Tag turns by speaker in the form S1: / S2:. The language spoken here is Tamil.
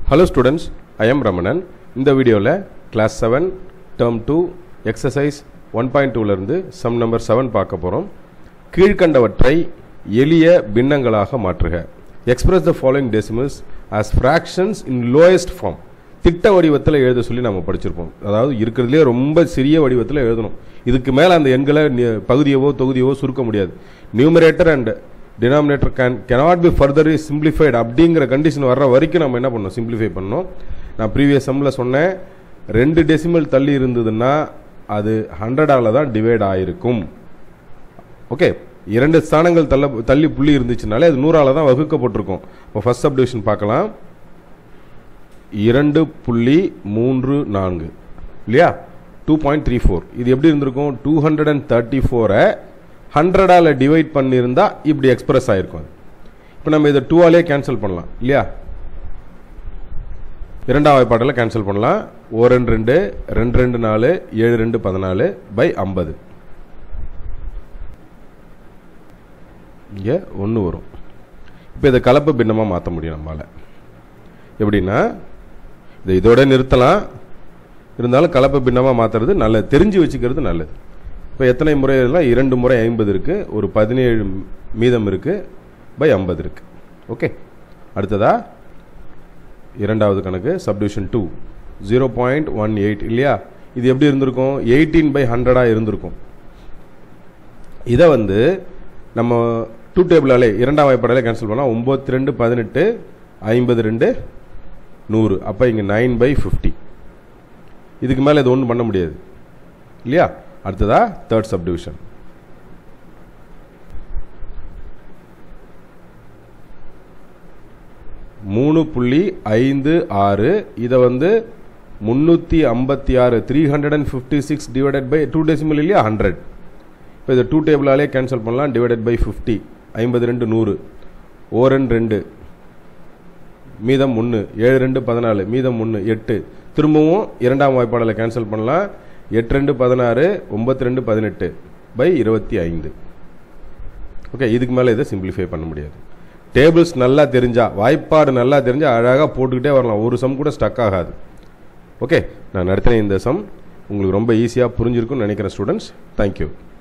S1: hello students I am Ramanan இந்த வீடியோவில் class seven term two exercise one point டூலேருந்து சம் நம்பர் செவன் பார்க்க போகிறோம் கீழ்கண்டவற்றை எளிய பின்னங்களாக மாற்றுக express the following decimals as fractions in lowest form திட்ட வடிவத்தில் எழுத சொல்லி நம்ம படிச்சிருப்போம் அதாவது இருக்கிறதுலே ரொம்ப சிறிய வடிவத்தில் எழுதணும் இதுக்கு மேலே அந்த எண்களை நி- பகுதியவோ தொகுதியவோ சுருக்க முடியாது numerator and denominator can cannot be further simplified அப்படிங்கிற கண்டிஷன் வர்ற வரைக்கும் நம்ம என்ன பண்ணணும் சிம்பிளிஃபை பண்ணணும் நான் ப்ரீவியஸ் சம்மில் சொன்னேன் ரெண்டு டெசிமல் தள்ளி இருந்ததுன்னா அது ஹண்ட்ரடால தான் டிவைட் ஆயிருக்கும் ஓகே இரண்டு ஸ்தானங்கள் தள்ள தள்ளி புள்ளி இருந்துச்சுனாலே அது நூறால தான் வகுக்கப்பட்டிருக்கும் இப்போ ஃபர்ஸ்ட் சப்டிவிஷன் பார்க்கலாம் இரண்டு புள்ளி மூன்று நான்கு இல்லையா டூ பாயிண்ட் த்ரீ ஃபோர் இது எப்படி இருந்திருக்கும் டூ ஹண்ட்ரட் அண்ட் தேர்ட்டி ஃபோரை ஹண்ட்ரடால் டிவைட் பண்ணியிருந்தா இப்படி எக்ஸ்பிரஸ் ஆயிருக்கும் அது இப்போ நம்ம இதை டூவாலே கேன்சல் பண்ணலாம் இல்லையா இரண்டாம் வாய்ப்பாட்டில் கேன்சல் பண்ணலாம் ஓ ரெண்டு ரெண்டு ரெண்டு ரெண்டு நாலு ஏழு ரெண்டு பதினாலு பை ஐம்பது இங்கே ஒன்று வரும் இப்போ இதை கலப்பு பின்னமாக மாற்ற முடியும் நம்மளால் எப்படின்னா இதை இதோட நிறுத்தலாம் இருந்தாலும் கலப்பு பின்னமாக மாற்றுறது நல்லது தெரிஞ்சு வச்சுக்கிறது நல்லது இப்போ எத்தனை முறை எல்லாம் இரண்டு முறை ஐம்பது இருக்குது ஒரு பதினேழு மீதம் இருக்குது பை ஐம்பது இருக்குது ஓகே அடுத்ததா இரண்டாவது கணக்கு subdivision two zero point one eight இல்லையா இது எப்படி இருந்திருக்கும் எயிட்டீன் பை ஹண்ட்ரடாக இருந்திருக்கும் இதை வந்து நம்ம டூ டேபிளாலே இரண்டாம் வாய்ப்பாடாலே கேன்சல் பண்ணால் ஒம்பத்தி ரெண்டு பதினெட்டு ஐம்பது ரெண்டு நூறு அப்போ இங்கே நைன் பை ஃபிஃப்டி இதுக்கு மேலே இது ஒன்றும் பண்ண முடியாது இல்லையா அடுத்ததா தேர்ட் சப்டிவிஷன் மூணு புள்ளி ஐந்து ஆறு இதை வந்து முந்நூற்றி ஐம்பத்தி ஆறு three hundred and fifty six divided by two decimal இல்லையா ஹண்ட்ரட் இப்போ இதை டூ டேபிளாலே கேன்சல் பண்ணலாம் டிவைடட் பை ஃபிஃப்டி ஐம்பது ரெண்டு நூறு ஓரன் ரெண்டு மீதம் ஒன்று ஏழு ரெண்டு பதினாலு மீதம் ஒன்று எட்டு திரும்பவும் இரண்டாம் வாய்ப்பாடில் கேன்சல் பண்ணலாம் எட்டு ரெண்டு பதினாறு ஒம்பத்தி ரெண்டு பதினெட்டு பை இருபத்தி ஐந்து ஓகே இதுக்கு மேலே இதை சிம்பிளிஃபை பண்ண முடியாது டேபிள்ஸ் நல்லா தெரிஞ்சா வாய்ப்பாடு நல்லா தெரிஞ்சா அழகாக போட்டுக்கிட்டே வரலாம் ஒரு சம் கூட ஸ்டக் ஆகாது ஓகே நான் நடத்தின இந்த சம் உங்களுக்கு ரொம்ப ஈஸியாக புரிஞ்சிருக்கும்னு நினைக்கிறேன் ஸ்டூடெண்ட்ஸ் தேங்க்யூ